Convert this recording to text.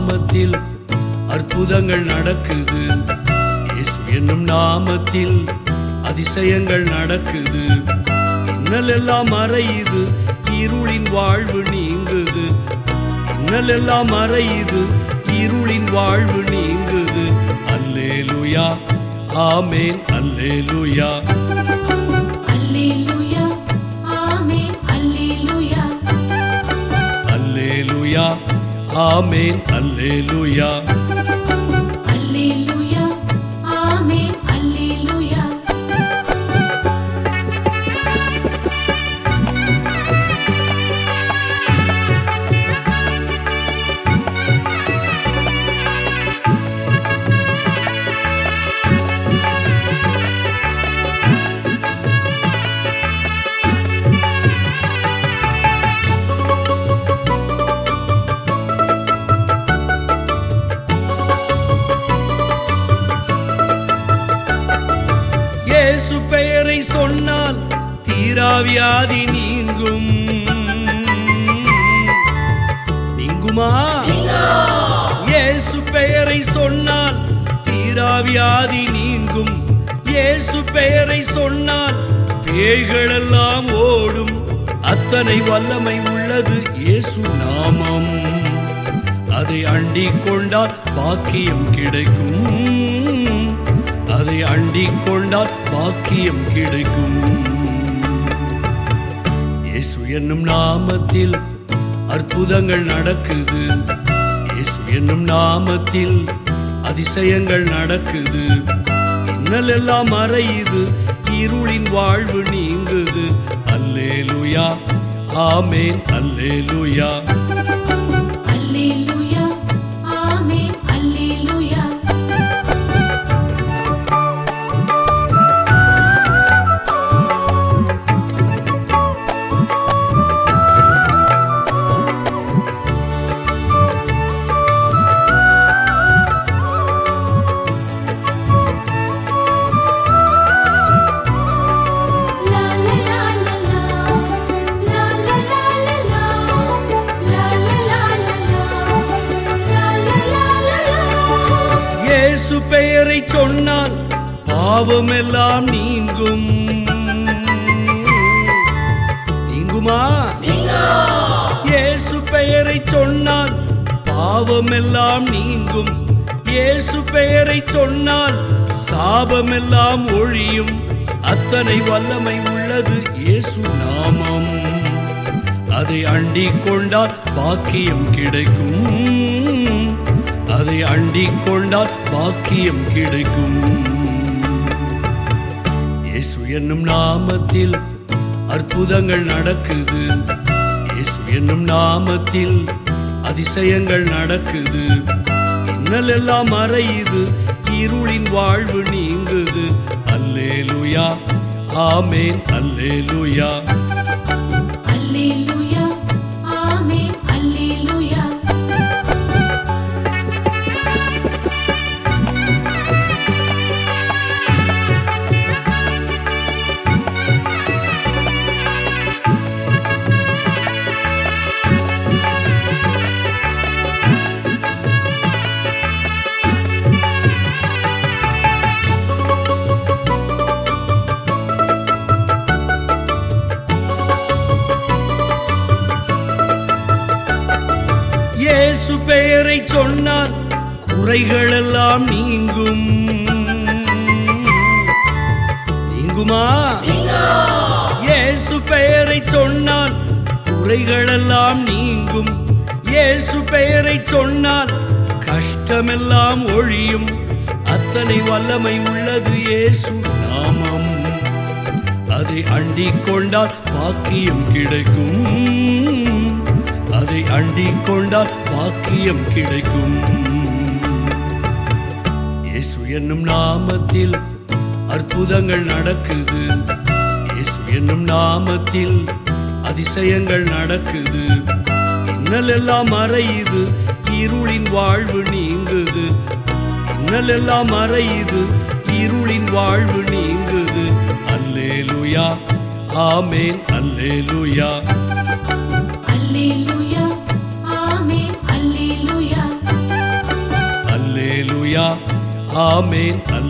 நாமத்தில் அற்புதங்கள் நடக்குது இயேசு என்னும் நாமத்தில் அதிசயங்கள் நடக்குது இன்னல் எல்லாம் மறையுது இருளின் வாழ்வு நீங்குது இன்னல் எல்லாம் மறையுது இருளின் வாழ்வு நீங்குது அல்லேலுயா ஆமேன் அல்லேலுயா அல்லேலூயா ஆமென் அல்லேலூயா அல்லேலுயா ஆமேன் அல்லேலுயா அல்லேலூயா ஆமென் அல்லேலூயா இயேசு பெயரை சொன்னால் தீராவியாதி நீங்கும் நீங்குமா இயேசு பெயரை சொன்னால் தீராவியாதி நீங்கும் இயேசு பெயரை சொன்னால் பேய்களெல்லாம் ஓடும் அத்தனை வல்லமை உள்ளது இயேசு நாமம் அதை அண்டிக் கொண்டால் பாக்கியம் கிடைக்கும் அதை அண்டிக் கொண்டால் பாக்கியம் கிடைக்கும் இயேசு என்னும் நாமத்தில் அற்புதங்கள் நடக்குது இயேசு என்னும் நாமத்தில் அதிசயங்கள் நடக்குது இன்னல் எல்லாம் மறையுது இருளின் வாழ்வு நீங்குது அல்லேலுயா ஆமேன் அல்லேலுயா அல்லேலூயா ஆமென் அல்லேலூயா லா லா லா லா லா லா லா லா லா லா லா லா லா லா இயேசு பெயரை சொன்னால் பாவமெல்லாம் நீங்கும் நீங்குமா இயேசு பெயரை சொன்னால் பாவமெல்லாம் நீங்கும் இயேசு பெயரை சொன்னால் சாபமெல்லாம் ஒழியும் அத்தனை வல்லமை உள்ளது இயேசு நாமம் அதை அண்டிக் கொண்டால் பாக்கியம் கிடைக்கும் அதை அண்டிக் கொண்டால் பாக்கியம் கிடைக்கும் இயேசு என்னும் நாமத்தில் அற்புதங்கள் நடக்குது இயேசு என்னும் நாமத்தில் அதிசயங்கள் நடக்குது இன்னல் எல்லாம் மறையுது இருளின் வாழ்வு நீங்குது அல்லேலுயா ஆமேன் அல்லேலுயா அல்லேலூயா ஆமென் அல்லேலூயா இயேசு பெயரை சொன்னால் குறைகளெல்லாம் நீங்கும் நீங்குமா இயேசு பெயரை சொன்னால் குறைகளெல்லாம் நீங்கும் இயேசு பெயரை சொன்னால் கஷ்டமெல்லாம் ஒழியும் அத்தனை வல்லமை உள்ளது இயேசு நாமம் அதை அண்டிக் கொண்டால் பாக்கியம் கிடைக்கும் அதை அண்டிக் கொண்டால் பாக்கியம் கிடைக்கும் இயேசு என்னும் நாமத்தில் அற்புதங்கள் நடக்குது இயேசு என்னும் நாமத்தில் அதிசயங்கள் நடக்குது இன்னல் எல்லாம் மறையுது இருளின் வாழ்வு நீங்குது இன்னல் எல்லாம் மறையுது இருளின் வாழ்வு நீங்குது அல்லேலுயா ஆமேன் அல்லேலுயா அல்லேலூயா ஆமென் அல்லேலூயா ஆமேன் அல்ல